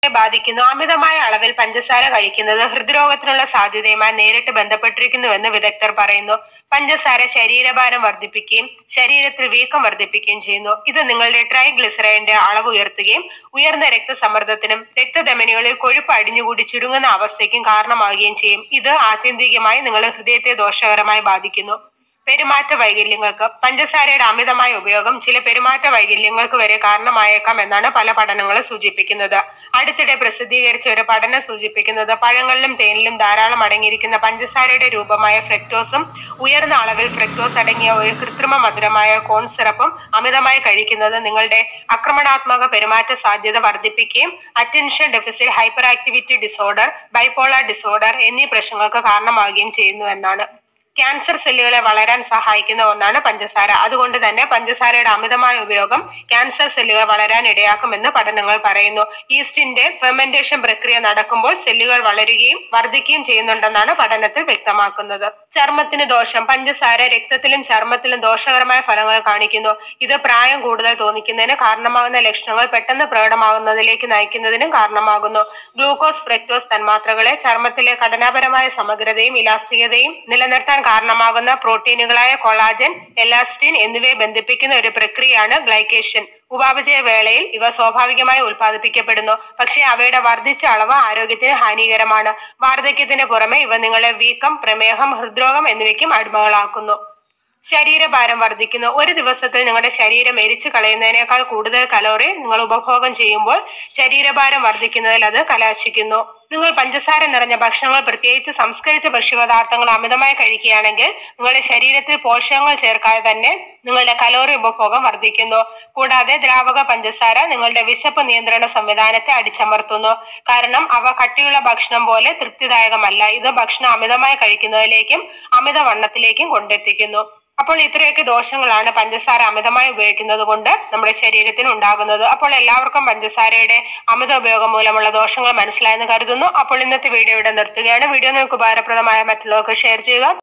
ബാധിക്കുന്നു അമിതമായ അളവിൽ പഞ്ചസാര കഴിക്കുന്നത് ഹൃദ്രോഗത്തിനുള്ള സാധ്യതയുമായി നേരിട്ട് ബന്ധപ്പെട്ടിരിക്കുന്നുവെന്ന് വിദഗ്ധർ പറയുന്നു പഞ്ചസാര ശരീരഭാരം വർദ്ധിപ്പിക്കുകയും ശരീരത്തിൽ വീക്കം വർദ്ധിപ്പിക്കുകയും ചെയ്യുന്നു ഇത് നിങ്ങളുടെ ട്രൈഗ്ലിസറൈഡിന്റെ അളവ് ഉയർത്തുകയും ഉയർന്ന രക്തസമ്മർദ്ദത്തിനും രക്തധമനികളിൽ കൊഴുപ്പ് അടിഞ്ഞുകൂടി ചുരുങ്ങുന്ന അവസ്ഥയ്ക്കും കാരണമാവുകയും ചെയ്യും ഇത് ആത്യന്തികമായി നിങ്ങളുടെ ഹൃദയത്തെ ദോഷകരമായി ബാധിക്കുന്നു പെരുമാറ്റ വൈകല്യങ്ങൾക്ക് പഞ്ചസാരയുടെ അമിതമായ ഉപയോഗം ചില പെരുമാറ്റ വൈകല്യങ്ങൾക്ക് വരെ കാരണമായേക്കാം എന്നാണ് പല പഠനങ്ങളും സൂചിപ്പിക്കുന്നത് അടുത്തിടെ പ്രസിദ്ധീകരിച്ച ഒരു പഠനം സൂചിപ്പിക്കുന്നത് പഴങ്ങളിലും തേനിലും ധാരാളം അടങ്ങിയിരിക്കുന്ന പഞ്ചസാരയുടെ രൂപമായ ഫ്രക്ടോസും ഉയർന്ന അളവിൽ ഫ്രക്ടോസ് അടങ്ങിയ ഒരു കൃത്രിമ മധുരമായ കോൺ സിറപ്പും അമിതമായി കഴിക്കുന്നത് നിങ്ങളുടെ ആക്രമണാത്മക പെരുമാറ്റ സാധ്യത വർദ്ധിപ്പിക്കുകയും attention deficit hyperactivity disorder bipolar disorder എന്നീ പ്രശ്നങ്ങൾക്ക് കാരണമാവുകയും ചെയ്യുന്നു എന്നാണ് ക്യാൻസർ സെല്ലുകളെ വളരാൻ സഹായിക്കുന്ന ഒന്നാണ് പഞ്ചസാര അതുകൊണ്ട് തന്നെ പഞ്ചസാരയുടെ അമിതമായ ഉപയോഗം ക്യാൻസർ സെല്ലുകൾ വളരാൻ ഇടയാക്കുമെന്ന് പഠനങ്ങൾ പറയുന്നു ഈസ്റ്റിന്റെ ഫെർമെന്റേഷൻ പ്രക്രിയ നടക്കുമ്പോൾ സെല്ലുകൾ വളരുകയും വർദ്ധിക്കുകയും ചെയ്യുന്നുണ്ടെന്നാണ് പഠനത്തിൽ വ്യക്തമാക്കുന്നത് ചർമ്മത്തിന് ദോഷം പഞ്ചസാര രക്തത്തിലും ചർമ്മത്തിലും ദോഷകരമായ ഫലങ്ങൾ കാണിക്കുന്നു ഇത് പ്രായം കൂടുതൽ തോന്നിക്കുന്നതിന് കാരണമാകുന്ന ലക്ഷണങ്ങൾ പെട്ടെന്ന് പ്രകടമാകുന്നതിലേക്ക് നയിക്കുന്നതിനും കാരണമാകുന്നു ഗ്ലൂക്കോസ് ഫ്രക്ടോസ് തന്മാത്രകളെ ചർമ്മത്തിലെ ഘടനാപരമായ സമഗ്രതയും ഇലാസ്തികതയും നിലനിർത്താൻ കാരണമാകുന്ന പ്രോട്ടീനുകളായ കൊളാജൻ എലാസ്റ്റിൻ എന്നിവയെ ബന്ധിപ്പിക്കുന്ന ഒരു പ്രക്രിയയാണ് ഗ്ലൈക്കേഷൻ ഉപാപചയ വേളയിൽ ഇവ സ്വാഭാവികമായി ഉൽപ്പാദിപ്പിക്കപ്പെടുന്നു പക്ഷേ അവയുടെ വർദ്ധിച്ച അളവ് ആരോഗ്യത്തിന് ഹാനികരമാണ് വാർദ്ധക്യത്തിന് പുറമെ ഇവ നിങ്ങളെ വീക്കം പ്രമേഹം ഹൃദ്രോഗം എന്നിവയ്ക്കും അടിമകളാക്കുന്നു ശരീരഭാരം വർദ്ധിക്കുന്നു ഒരു ദിവസത്തിൽ നിങ്ങളുടെ ശരീരം എരിച്ചു കളയുന്നതിനേക്കാൾ കൂടുതൽ കലോറി നിങ്ങൾ ഉപഭോഗം ചെയ്യുമ്പോൾ ശരീരഭാരം വർദ്ധിക്കുന്നതിൽ അത് കലാശിക്കുന്നു നിങ്ങൾ പഞ്ചസാര നിറഞ്ഞ ഭക്ഷണങ്ങൾ പ്രത്യേകിച്ച് സംസ്കരിച്ച ഭക്ഷ്യപദാർത്ഥങ്ങൾ അമിതമായി കഴിക്കുകയാണെങ്കിൽ നിങ്ങളുടെ ശരീരത്തിൽ പോഷകങ്ങൾ ചേർക്കാതെ തന്നെ നിങ്ങളുടെ കലോറി ഉപഭോഗം വർദ്ധിക്കുന്നു കൂടാതെ ദ്രാവക പഞ്ചസാര നിങ്ങളുടെ വിശപ്പ് നിയന്ത്രണ സംവിധാനത്തെ അടിച്ചമർത്തുന്നു കാരണം അവ കട്ടിയുള്ള ഭക്ഷണം പോലെ തൃപ്തിദായകമല്ല ഇത് ഭക്ഷണം അമിതമായി കഴിക്കുന്നതിലേക്കും അമിതവണ്ണത്തിലേക്കും കൊണ്ടെത്തിക്കുന്നു അപ്പോൾ ഇത്രയൊക്കെ ദോഷങ്ങളാണ് പഞ്ചസാര അമിതമായി ഉപയോഗിക്കുന്നത് കൊണ്ട് നമ്മുടെ ശരീരത്തിന് ഉണ്ടാകുന്നത് അപ്പോൾ എല്ലാവർക്കും പഞ്ചസാരയുടെ അമിത ഉപയോഗം മൂലമുള്ള ദോഷങ്ങൾ മനസ്സിലായെന്ന് കരുതുന്നു അപ്പോൾ ഇന്നത്തെ വീഡിയോ ഇവിടെ നിർത്തുകയാണ് വീഡിയോ നിങ്ങൾക്ക് ഉപകാരപ്രദമായ മറ്റുള്ളവർക്ക് ഷെയർ ചെയ്യുക